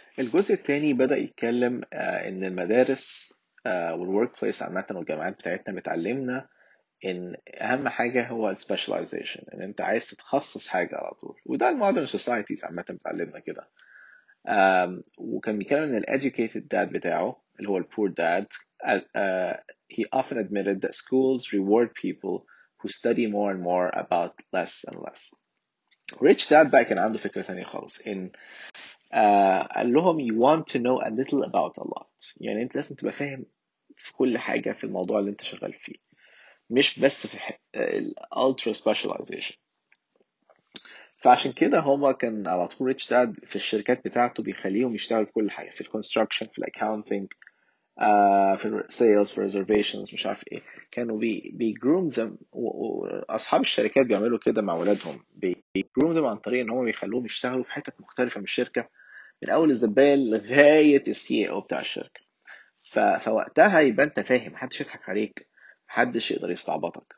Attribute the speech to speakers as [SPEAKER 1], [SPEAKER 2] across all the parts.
[SPEAKER 1] الجزء الثاني بدأ يتكلم آه، إن المدارس والورك بليس عامة والجامعات بتاعتنا بتعلمنا إن أهم حاجة هو السبيشاليزيشن إن أنت عايز تتخصص حاجة على طول وده المودرن سوسايتيز عامة بتعلمنا كده آم، وكان بيتكلم إن الeducated dad بتاعه اللي هو البور dad uh, uh, he often admitted that schools reward people who study more and more about less and less rich dad بقى كان عنده فكرة ثانية خالص إن آه قال لهم you want to know a little about a lot يعني انت لازم تبقى فاهم في كل حاجة في الموضوع اللي انت شغال فيه مش بس في الالترا سبيشاليزيشن فعشان كده هما كان على طول ريتش داد في الشركات بتاعته بيخليهم يشتغلوا في كل حاجة في الكونستراكشن في الاكاونتنج آه في السيلز في ريزرفيشنز مش عارف ايه كانوا بي بيجروم them واصحاب الشركات بيعملوا كده مع اولادهم بيجروم them عن طريق ان هم بيخلوهم يشتغلوا في حتت مختلفة من الشركة من اول الزبال لغايه السي او بتاع الشركه ف... فوقتها يبقى انت فاهم محدش يضحك عليك محدش يقدر يستعبطك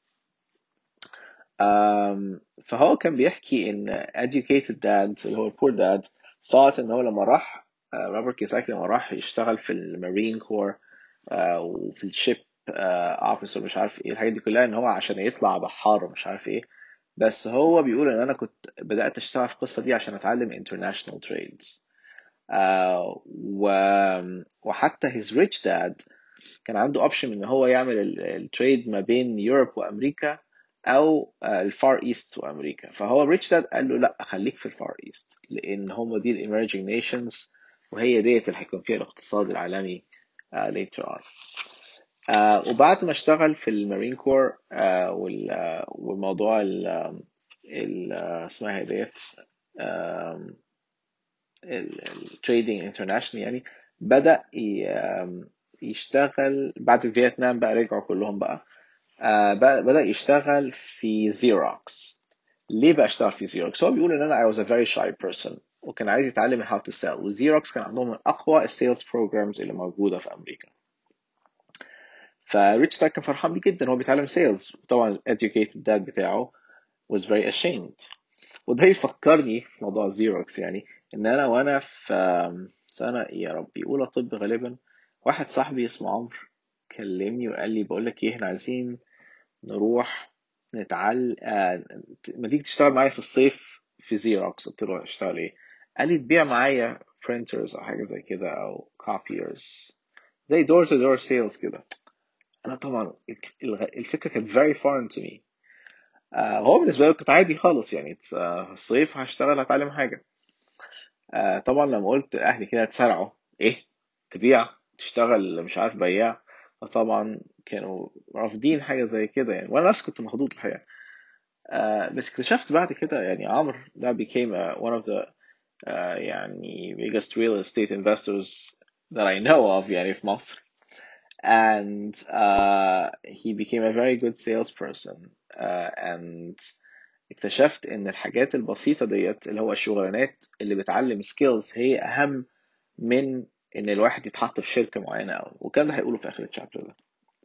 [SPEAKER 1] um, فهو كان بيحكي ان educated dads اللي هو poor dad thought ان هو لما راح روبرت كيوساكي لما راح يشتغل في المارين كور وفي الشيب اوفيسر مش عارف ايه الحاجات دي كلها ان هو عشان يطلع بحار ومش عارف ايه بس هو بيقول ان انا كنت بدات اشتغل في القصه دي عشان اتعلم international trades آه و... وحتى his rich dad كان عنده اوبشن ان هو يعمل التريد ما بين يوروب وامريكا او الفار ايست وامريكا فهو ريتش داد قال له لا خليك في الفار ايست لان هم دي الايمرجنج نيشنز وهي ديت اللي هيكون فيها الاقتصاد العالمي uh, later on uh, وبعد ما اشتغل في المارين كور uh, وال, uh, والموضوع ال, ال uh, اسمها ديت التريدنج انترناشونال يعني بدأ يشتغل بعد فيتنام بقى رجعوا كلهم بقى بدأ يشتغل في زيروكس ليه بقى اشتغل في زيروكس هو بيقول ان انا I was a very shy person وكان عايز يتعلم how to sell وزيروكس كان عندهم من اقوى السيلز بروجرامز اللي موجوده في امريكا فريتش كان فرحان بيه جدا هو بيتعلم سيلز طبعا educated dad بتاعه was very ashamed وده يفكرني في موضوع زيروكس يعني ان انا وانا في سنه يا ربي اولى طب غالبا واحد صاحبي اسمه عمرو كلمني وقال لي بقول لك ايه احنا عايزين نروح نتعل آه... ما تيجي تشتغل معايا في الصيف في زيروكس قلت له اشتغل ايه قال لي تبيع معايا printers او حاجه زي كده او copiers زي دور تو دور سيلز كده انا طبعا الفكره كانت very foreign to me آه هو بالنسبه له كانت عادي خالص يعني آه الصيف هشتغل هتعلم حاجه آه طبعا لما قلت اهلي كده اتسرعوا ايه تبيع تشتغل مش عارف بياع فطبعا كانوا رافضين حاجه زي كده يعني وانا نفسي كنت مخضوض الحقيقه آه بس اكتشفت بعد كده يعني عمرو ده became uh, one of the uh, يعني biggest real estate investors that I know of يعني في مصر and uh, he became a very good salesperson uh, and اكتشفت ان الحاجات البسيطة ديت اللي هو الشغلانات اللي بتعلم سكيلز هي اهم من ان الواحد يتحط في شركة معينة أو وكان ده هيقوله في اخر الشابتر ده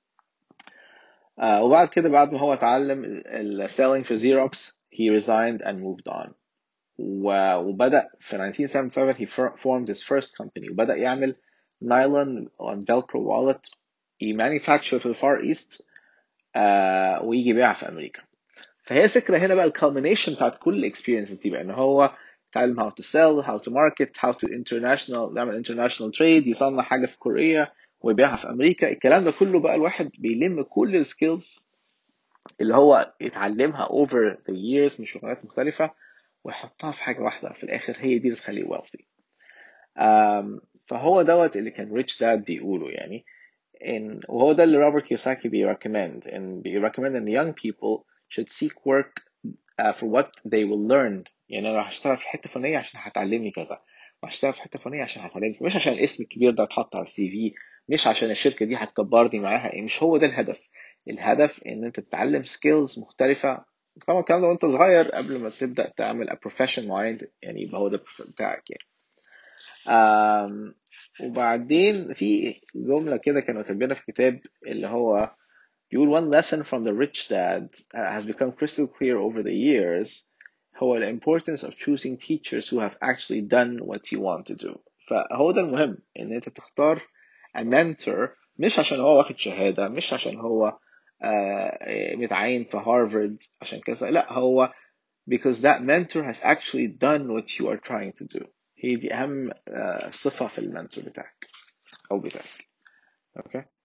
[SPEAKER 1] uh, وبعد كده بعد ما هو اتعلم ال selling في زيروكس he resigned and moved on وبدأ في 1977 he formed his first company وبدأ يعمل nylon on velcro wallet يمانيفاكتشر في الفار ايست uh, ويجي يبيعها في امريكا فهي الفكره هنا بقى الكالمينيشن بتاعت كل الاكسبيرينسز دي بقى ان هو يتعلم how to sell how to market how to international يعمل international trade يصنع حاجه في كوريا ويبيعها في امريكا الكلام ده كله بقى الواحد بيلم كل السكيلز اللي هو يتعلمها over the years من شغلانات مختلفه ويحطها في حاجه واحده في الاخر هي دي اللي تخليه wealthy um, فهو دوت اللي كان ريتش داد بيقوله يعني in وهو ده اللي روبرت كيوساكي بيركمند ان بيركمند ان young people should seek work uh, for what they will learn يعني انا هشتغل في الحته الفلانيه عشان هتعلمني كذا وهشتغل في الحته الفلانيه عشان هتعلمني مش عشان الاسم الكبير ده اتحط على السي في مش عشان الشركه دي هتكبرني معاها ايه مش هو ده الهدف الهدف ان انت تتعلم سكيلز مختلفه طبعا الكلام ده وانت صغير قبل ما تبدا تعمل a profession معين يعني يبقى هو ده بتاعك يعني um, وبعدين في جملة كده كانوا كاتبينها في كتاب اللي هو بيقول one lesson from the rich dad has become crystal clear over the years هو the importance of choosing teachers who have actually done what you want to do فهو ده المهم ان انت تختار a mentor مش عشان هو واخد شهادة مش عشان هو آه، متعين في هارفارد عشان كذا لا هو because that mentor has actually done what you are trying to do هي دي أهم آه، صفة في المنتور بتاعك أو بتاعك okay